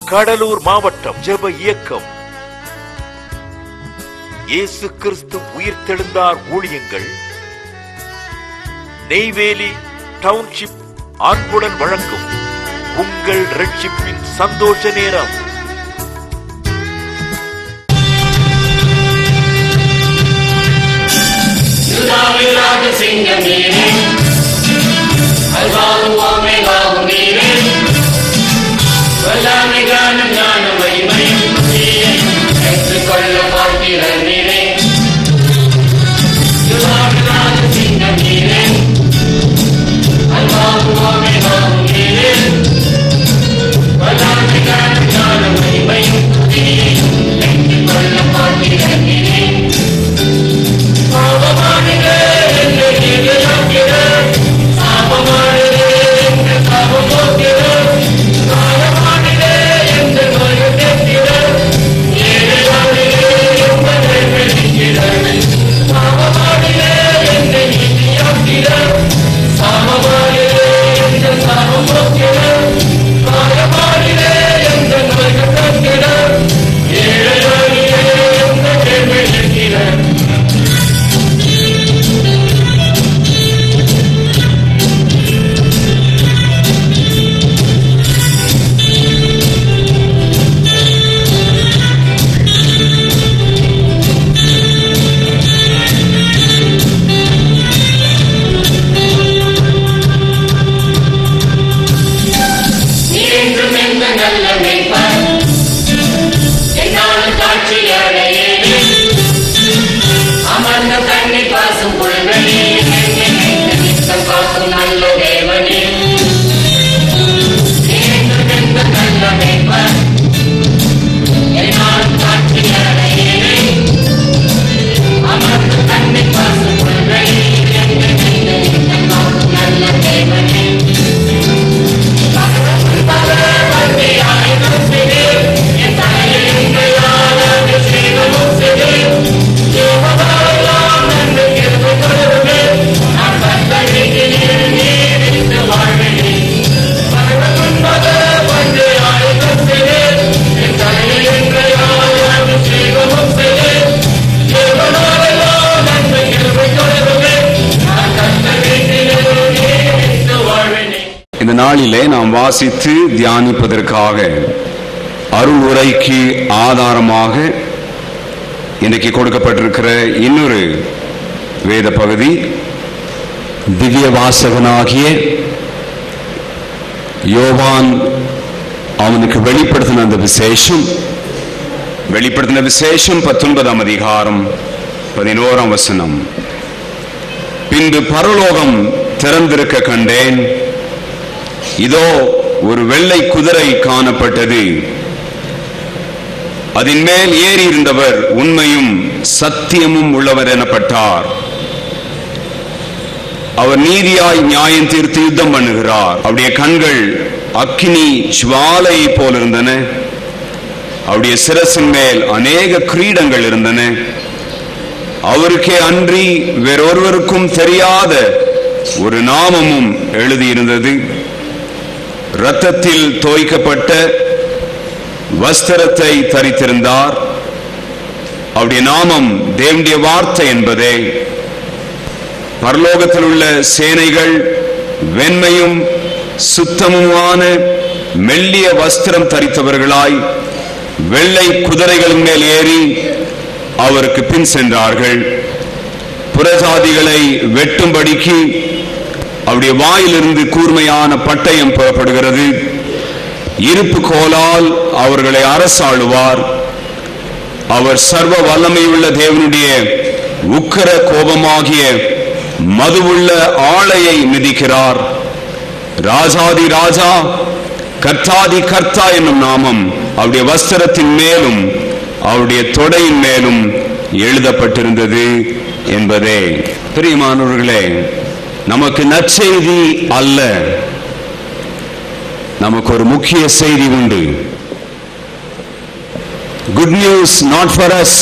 கடலூர் மாவட்டம் ஜெப இயக்கம் இயேசு கிறிஸ்து உயிர்த்தெழுந்தார் ஊழியங்கள் நெய்வேலி டவுன்ஷிப் அன்புடன் வழங்கும் உங்கள் ரட்சிப்பின் சந்தோஷ நேரம் யுதாவிலாக சிங்கம் நீரே அல்வாவும் ஓமேகாவும் நீரே வல்லாமை காணும் ஞானம் மகிமையும் நீரே பெற்றுக்கொள்ள பார்க்கிற நீரே யுதாவிலாக சிங்கம் நீரே அல்வாவும் ஓமேகாவும் நீரே வல்லாமை காணும் ஞானம் மகிமையும் நீரே பெற்றுக்கொள்ள பார்க்கிற நீரே பாவமானதே என்று நீங்கள் நோக்கிறேன். சாபமானதே என்று சாபம் போக்கிறேன். காயமானதே என்று நோய் கேட்கிறேன். ஏழையானதே என்பதை வெளிக்கிறேன். பாவமானதே என்று நீதியாக்கிறேன். சாபமானதே என்று சாபம் போக்கிறேன். காயமானதே என்று நோய் கேட்கிறேன். ஏழையானதே என்பதை வெளிக்கிறேன். என்றும் எந்த நல்ல மேய்ப்பர் என்னாலும் காட்சி அடையேனே அமர்ந்த கண்ணி பாசும் புல்வெளி நித்தம் காக்கும் நல்ல தேவனே என்றும் எந்த நல்ல மேய்ப்பர் என்னாலும் காட்சி அடையேனே அமர்ந்த கண்ணி பாசும் புல்வெளி நித்தம் காக்கும் நல்ல தேவனே இந்த நாளிலே நாம் வாசித்து தியானிப்பதற்காக அருள் உரைக்கு ஆதாரமாக இன்றைக்கு கொடுக்கப்பட்டிருக்கிற இன்னொரு வேத பகுதி திவ்ய வாசகனாகிய யோவான் அவனுக்கு வெளிப்படுத்தின அந்த விசேஷம் வெளிப்படுத்தின விசேஷம் பத்தொன்பதாம் அதிகாரம் பதினோராம் வசனம் பின்பு பரலோகம் திறந்திருக்க கண்டேன் இதோ ஒரு வெள்ளை குதிரை காணப்பட்டது அதன் மேல் ஏறி இருந்தவர் உண்மையும் சத்தியமும் உள்ளவர் எனப்பட்டார் அவர் நீதியாய் நியாயம் தீர்த்து யுத்தம் பண்ணுகிறார் அவருடைய கண்கள் அக்கினி ஜுவாலை போல் இருந்தன அவருடைய சிரசின் மேல் அநேக கிரீடங்கள் இருந்தன அவருக்கே அன்றி வேறொருவருக்கும் தெரியாத ஒரு நாமமும் எழுதியிருந்தது இரத்தத்தில் தோய்க்கப்பட்ட வஸ்திரத்தை தரித்திருந்தார் அவருடைய நாமம் தேவனுடைய வார்த்தை என்பதே பரலோகத்தில் உள்ள சேனைகள் வெண்மையும் சுத்தமுமான மெல்லிய வஸ்திரம் தரித்தவர்களாய் வெள்ளை குதிரைகளின் மேல் ஏறி அவருக்கு பின் சென்றார்கள் புறஜாதிகளை வெட்டும்படிக்கு அவருடைய வாயிலிருந்து கூர்மையான பட்டயம் புறப்படுகிறது இருப்பு கோலால் அவர்களை அரசாளுவார் அவர் சர்வ வல்லமையுள்ள தேவனுடைய உக்கர கோபமாகிய மதுவுள்ள ஆளையை மிதிக்கிறார் ராஜாதி ராஜா கர்த்தாதி கர்த்தா என்னும் நாமம் அவருடைய வஸ்திரத்தின் மேலும் அவருடைய தொடையின் மேலும் எழுதப்பட்டிருந்தது என்பதே பிரியமானவர்களே நமக்கு நற்செய்தி அல்ல நமக்கு ஒரு முக்கிய செய்தி உண்டு good news not for us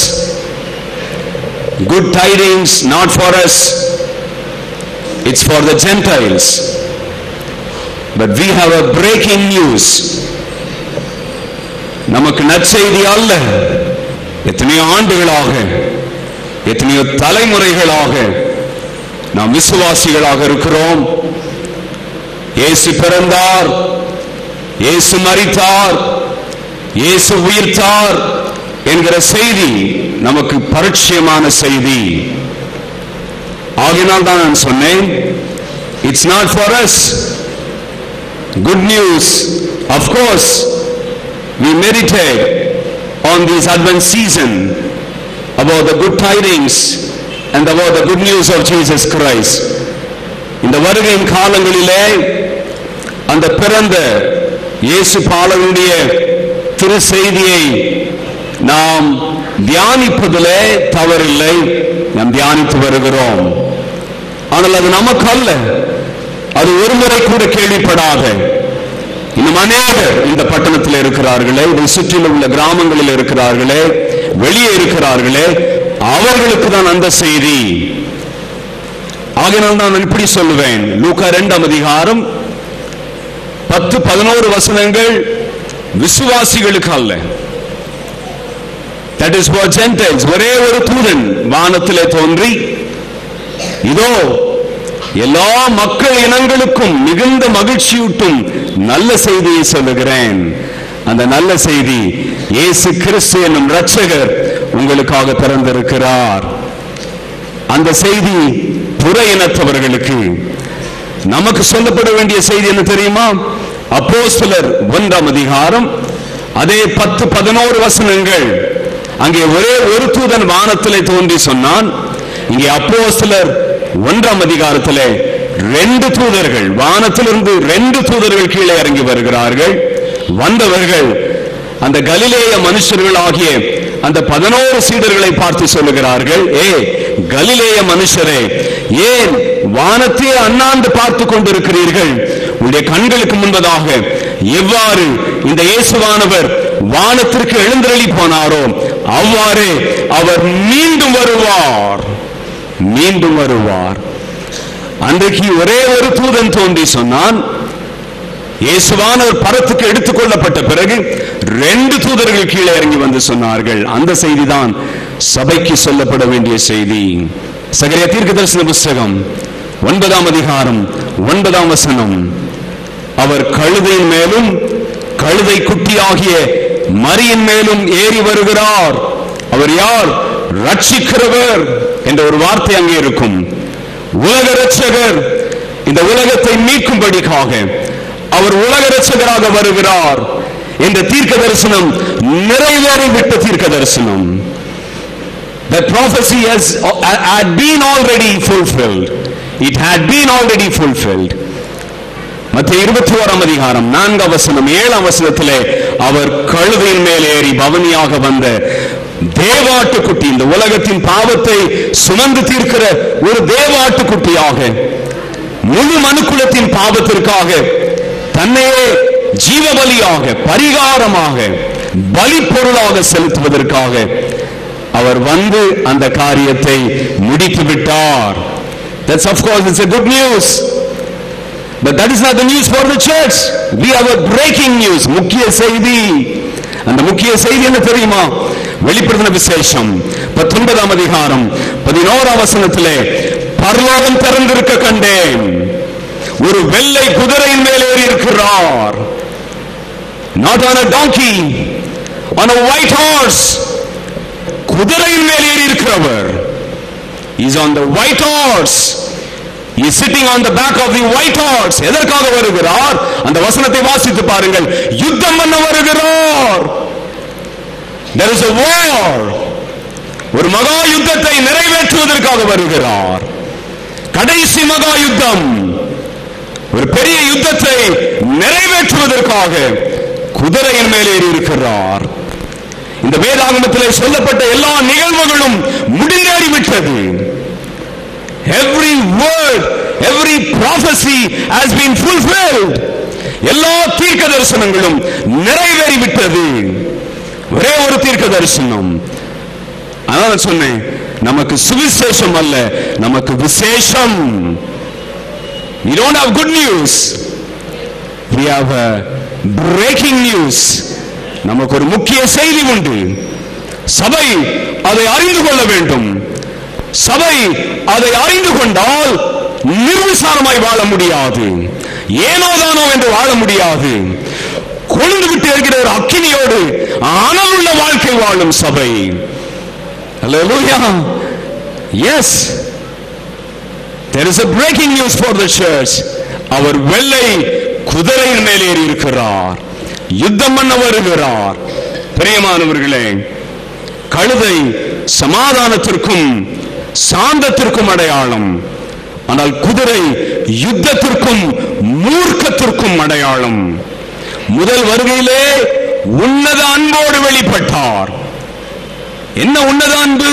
good tidings not for us it's for the gentiles But we have a breaking news. நமக்கு நற்செய்தி அல்ல எத்தனையோ ஆண்டுகளாக எத்தனையோ தலைமுறைகளாக நாம் விசுவாசிகளாக இருக்கிறோம் இயேசு பிறந்தார் இயேசு மரித்தார் இயேசு உயிர்த்தார் என்கிற செய்தி நமக்கு பரிச்சயமான செய்தி ஆகினால் தான் நான் சொன்னேன் it's not for us good news of course we meditate on this advent season about the good tidings and about the good news of Jesus Christ இந்த வருகையின் காலங்களிலே அந்த பிறந்த இயேசு பாலனுடைய திரு செய்தியை நாம் தியானிப்பதிலே தவறில்லை நாம் தியானித்து வருகிறோம் ஆனால் அது நமக்கு அல்ல அது ஒரு முறை கூட கேள்விப்படாத இன்னும் அநேகர் இந்த பட்டணத்தில் இருக்கிறார்களே இதை சுற்றிலும் உள்ள கிராமங்களில் இருக்கிறார்களே வெளியே இருக்கிறார்களே அவர்களுக்கு தான் அந்த செய்தி ஆகையினால் நான் இப்படி சொல்லுவேன் லூக்கா இரண்டாம் அதிகாரம் பத்து பதினோரு வசனங்கள் விசுவாசிகளுக்கு அல்ல தட் இஸ் ஃபார் ஜென்டைல்ஸ் ஒரே ஒரு தூதன் வானத்திலே தோன்றி இதோ எல்லா மக்கள் இனங்களுக்கும் மிகுந்த மகிழ்ச்சியூட்டும் நல்ல செய்தியை சொல்லுகிறேன் அந்த நல்ல செய்தி இயேசு கிறிஸ்து என்னும் இரட்சகர் உங்களுக்காக பிறந்திருக்கிறார் அந்த செய்தி புற இனத்தவர்களுக்கு நமக்கு சொல்லப்பட வேண்டிய செய்தி என்ன தெரியுமா அப்போஸ்தலர் ஒன்றாம் அதிகாரம் அதே பத்து பதினோரு வசனங்கள் அங்கே ஒரே ஒரு தூதன் வானத்திலே தோன்றி சொன்னான் இங்கே அப்போஸ்தலர் ஒன்றாம் அதிகாரத்திலே ரெண்டு தூதர்கள் வானத்திலிருந்து ரெண்டு தூதர்கள் கீழே இறங்கி வருகிறார்கள் வந்தவர்கள் அந்த கலிலேய மனுஷர்கள் ஆகிய அந்த பதினோரு சீடர்களை பார்த்து சொல்லுகிறார்கள் ஏ கலிலேய மனுஷரே ஏன் வானத்தையே அண்ணாந்து பார்த்து கொண்டிருக்கிறீர்கள் உங்களுடைய கண்களுக்கு முன்பதாக எவ்வாறு இந்த இயேசுவானவர் வானத்திற்கு எழுந்தருளி போனாரோ அவ்வாறே அவர் மீண்டும் வருவார் மீண்டும் வருவார் அன்றைக்கு ஒரே ஒரு தூதன் தோன்றி சொன்னான் இயேசுவானவர் பரத்துக்கு எடுத்துக் கொள்ளப்பட்ட பிறகு ரெண்டு தூதர்கள் கீழே இறங்கி வந்து சொன்னார்கள் அந்த செய்திதான் சபைக்கு சொல்லப்பட வேண்டிய செய்தி சகரிய தீர்க்க தரிசன புஸ்தகம் ஒன்பதாம் அதிகாரம் ஒன்பதாம் வசனம் அவர் கழுதையின் மேலும் கழுதை குட்டியாகிய மரியின் மேலும் ஏறி வருகிறார் அவர் யார் ரட்சிக்கிறவர் என்ற ஒரு வார்த்தை அங்கே இருக்கும் உலக ரட்சகர் இந்த உலகத்தை மீட்கும்படிக்காக அவர் உலக ரட்சகராக வருகிறார் என்ற தீர்க்க தரிசனம் நிறைவேறிவிட்ட தீர்க்க தரிசனம் That prophecy has had been already fulfilled. It had been already fulfilled. மத்திய இருபத்தி ஓராம் அதிகாரம் நான்காம் வசனம் ஏழாம் வசனத்திலே அவர் கழுதையின் மேல் ஏறி பவனியாக வந்த தேவாட்டுக்குட்டி இந்த உலகத்தின் பாவத்தை சுமந்து தீர்க்கிற ஒரு தேவாட்டுக்குட்டியாக முழு மனுக்குலத்தின் பாவத்திற்காக தன்னையே ஜீவபலியாக பரிகாரமாக பலி பொருளாக செலுத்துவதற்காக அவர் வந்து அந்த காரியத்தை முடித்து விட்டார் That's of course it's a good news. But that is not the news for the church. We have a breaking news. முக்கிய செய்தி அந்த முக்கிய செய்தி என்ன தெரியுமா வெளிப்படுத்தின விசேஷம் பத்தொன்பதாம் அதிகாரம் பதினோராம் வசனத்திலே பரலோகம் திறந்திருக்க கண்டேன் ஒரு வெள்ளை குதிரையின் மேல் ஏறி இருக்கிறார் not on a donkey on a white horse குதிரையின் மேல் ஏறி இருக்கிறவர் is on the white horse is sitting on the back of the white horse எதற்காக வருகிறார் அந்த வசனத்தை வாசித்து பாருங்கள் யுத்தம் பண்ண வருகிறார் there is a war ஒரு மகா யுத்தத்தை நிறைவேற்றுவதற்காக வருகிறார் கடைசி மகா யுத்தம் ஒரு பெரிய யுத்தத்தை நிறைவேற்றுவதற்காக குதிரையின் மேல் ஏறி இருக்கிறார் இந்த வேதாகமத்திலே சொல்லப்பட்ட எல்லா நிகழ்வுகளும் முடிந்தேறிவிட்டது every word every prophecy has been fulfilled எல்லா தீர்க்க தரிசனங்களும் நிறைவேறிவிட்டது ஒரே ஒரு தீர்க்க தரிசனம் அதான் நான் சொன்னேன் நமக்கு சுவிசேஷம் அல்ல நமக்கு விசேஷம் we don't have good news we have a breaking news நமக்கு ஒரு முக்கிய செய்தி உண்டு சபை அதை அறிந்து கொள்ள வேண்டும் சபை அதை அறிந்து கொண்டால் நிர்விசாரமாய் வாழ முடியாது ஏனோதானோ என்று வாழ முடியாது கொழுந்து விட்டு இருக்கிற ஒரு அக்கினியோடு அனலுள்ள வாழ்க்கை வாழும் சபை Hallelujah. Yes. There is a breaking news for the church. அவர் வெள்ளை குதிரையின் மேல் ஏறி இருக்கிறார் யுத்தம் பண்ண வருகிறார் பிரியமானவர்களே கழுதை சமாதானத்திற்கும் சாந்தத்திற்கும் அடையாளம் ஆனால் குதிரை யுத்தத்திற்கும் மூர்க்கத்திற்கும் அடையாளம் முதல் வருகையிலே உன்னத அன்போடு வெளிப்பட்டார் என்ன உன்னத அன்பு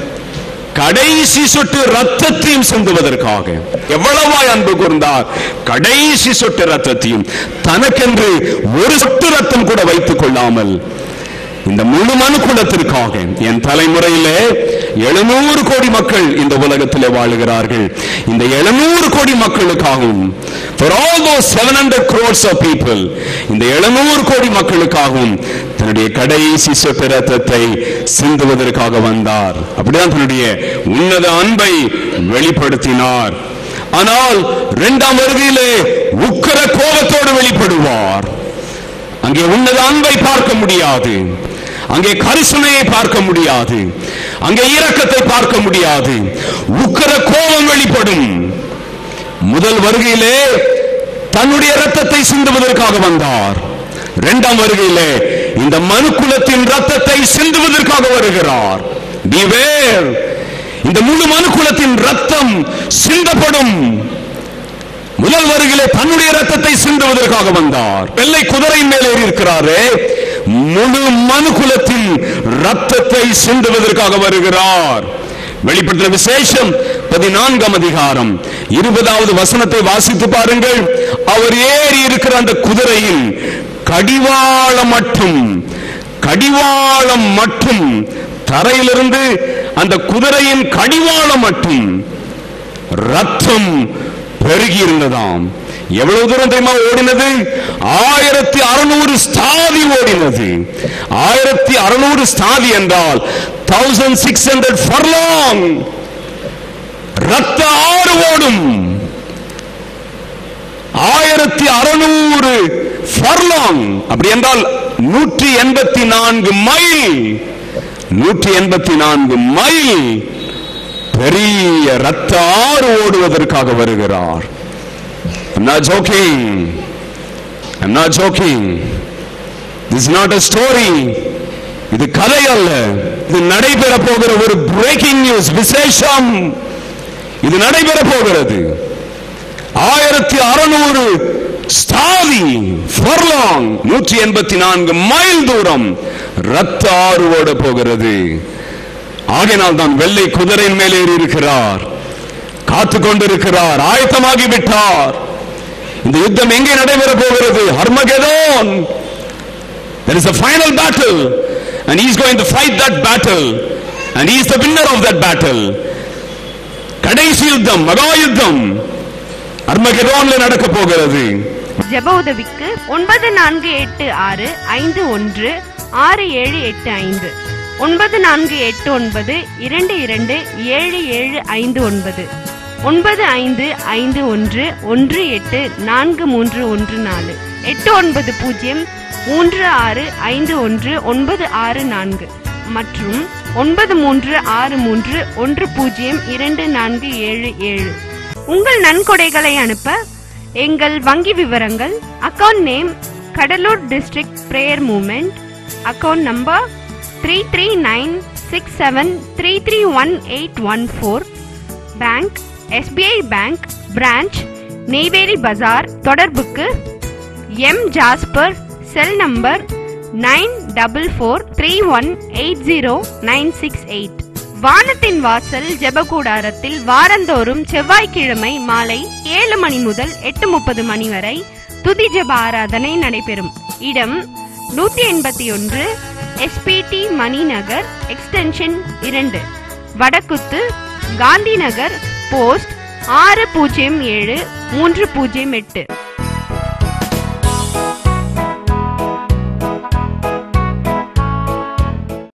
கடைசி சொட்டு ரத்தத்தையும் சிந்துவதற்காக எவ்வளவாய் அன்பு கூர்ந்தார் கடைசி சொட்டு ரத்தத்தையும் தனக்கென்று ஒரு சொட்டு ரத்தம் கூட வைத்துக் கொள்ளாமல் இந்த முழு மனுக்குலத்திற்காக என் தலைமுறையிலே எழுநூறு கோடி மக்கள் இந்த உலகத்திலே வாழுகிறார்கள் இந்த எழுநூறு கோடி மக்களுக்காகவும் for all those 700 crores of people இந்த எழுநூறு கோடி மக்களுக்காகவும் தன்னுடைய கடைசி சொட்டு ரத்தத்தை சிந்துவதற்காக வந்தார் அப்படிதான் தன்னுடைய உன்னத அன்பை வெளிப்படுத்தினார் ஆனால் இரண்டாம் வருகையிலே உக்கர கோபத்தோடு வெளிப்படுவார் அங்கே உன்னத அன்பை பார்க்க முடியாது அங்கே கரிசனையை பார்க்க முடியாது அங்கே இரக்கத்தை பார்க்க முடியாது உக்கர கோபம் வெளிப்படும் முதல் வருகையிலே தன்னுடைய ரத்தத்தை சிந்துவதற்காக வந்தார் இரண்டாம் வருகையிலே இந்த மனுக்குலத்தின் ரத்தத்தை சிந்துவதற்காக வருகிறார் Beware. இந்த முழு மனுக்குலத்தின் ரத்தம் சிந்தப்படும் முதல் வருகிலே தன்னுடைய ரத்தத்தை சிந்துவதற்காக வந்தார் வெள்ளை குதிரை மேலே இருக்கிறாரே முழு மனுக்குலத்தின் ரத்தத்தை சிந்துவதற்காக வருகிறார் வெளிப்படுத்தின விசேஷம் பதினான்காம் அதிகாரம் இருபதாவது வசனத்தை வாசித்து பாருங்கள் அவர் ஏறி இருக்கிற அந்த குதிரையின் கடிவாளம் மட்டும் கடிவாளம் மட்டும் தரையிலிருந்து அந்த குதிரையின் கடிவாளம் மட்டும் ரத்தம் பெருகி இருந்ததாம் எவ்வளவு தூரம் தெரியுமா ஓடினது ஆயிரத்தி அறுநூறு ஸ்தாதி ஓடினது ஆயிரத்தி அறுநூறு ஸ்தாதி என்றால் தௌசண்ட் சிக்ஸ் ஹண்ட்ரட் ஃபர்லாங் ரத்த ஆறு ஓடும் ஆயிரத்தி அறுநூறு ஃபர்லாங் அப்படி என்றால் நூற்றி எண்பத்தி நான்கு மைல் நூற்றி எண்பத்தி நான்கு மைல் பெரிய ரத்த ஆறு ஓடுவதற்காக வருகிறார் I'm not joking. I'm not joking. This is not a story. இது கதை அல்ல இது நடைபெற போகிற ஒரு பிரேக்கிங் நியூஸ் விசேஷம் இது நடைபெற போகிறது ஆயிரத்தி அறுநூறு ஸ்தாதி ஃபர்லாங் நூற்றி எண்பத்தி நான்கு மைல் தூரம் ரத்த ஆறு ஓட போகிறது ஆகையினால் தான் வெள்ளை குதிரையின் மேலே ஏறி இருக்கிறார் காத்து கொண்டிருக்கிறார் ஆயத்தமாகி விட்டார் இந்த யுத்தம் எங்கே நடைபெற போகிறது ஹர்மகெதோன் there is a final battle and he is going to fight that battle and he is the winner of that battle கடைசி யுத்தம் மகா யுத்தம் அர்மகெதோன்ல நடக்க போகிறது ஜெப உதவிக்கு ஒன்பது நான்கு எட்டு ஆறு ஐந்து ஒன்று ஆறு ஏழு எட்டு ஐந்து ஒன்பது நான்கு எட்டு ஒன்பது இரண்டு இரண்டு ஏழு ஏழு ஐந்து ஒன்பது ஒன்பது ஐந்து ஐந்து ஒன்று ஒன்று எட்டு நான்கு மூன்று ஒன்று நாலு எட்டு ஒன்பது பூஜ்ஜியம் மூன்று ஆறு ஐந்து ஒன்று ஒன்பது ஆறு நான்கு மற்றும் ஒன்பது மூன்று ஆறு மூன்று ஒன்று பூஜ்ஜியம் இரண்டு நான்கு ஏழு ஏழு உங்கள் நன்கொடைகளை அனுப்ப எங்கள் வங்கி விவரங்கள் account name Cuddalore district prayer movement account number three three nine six seven three three one eight one four bank SBI bank branch Neyveli Bazaar தொடர்புக்கு M Jasper cell number nine double four three one eight zero nine six eight வானத்தின் வாசல் ஜெபக்கூடாரத்தில் வாரந்தோறும் செவ்வாய்க்கிழமை மாலை ஏழு மணி முதல் எட்டு முப்பது மணி வரை துதி ஜெப ஆராதனை நடைபெறும் இடம் நூத்தி எண்பத்தி ஒன்று எஸ்பிடி மணி நகர் எக்ஸ்டென்ஷன் இரண்டு வடக்குத்து காந்தி நகர் போஸ்ட் ஆறு பூஜ்ஜியம் ஏழு மூன்று பூஜ்ஜியம் எட்டு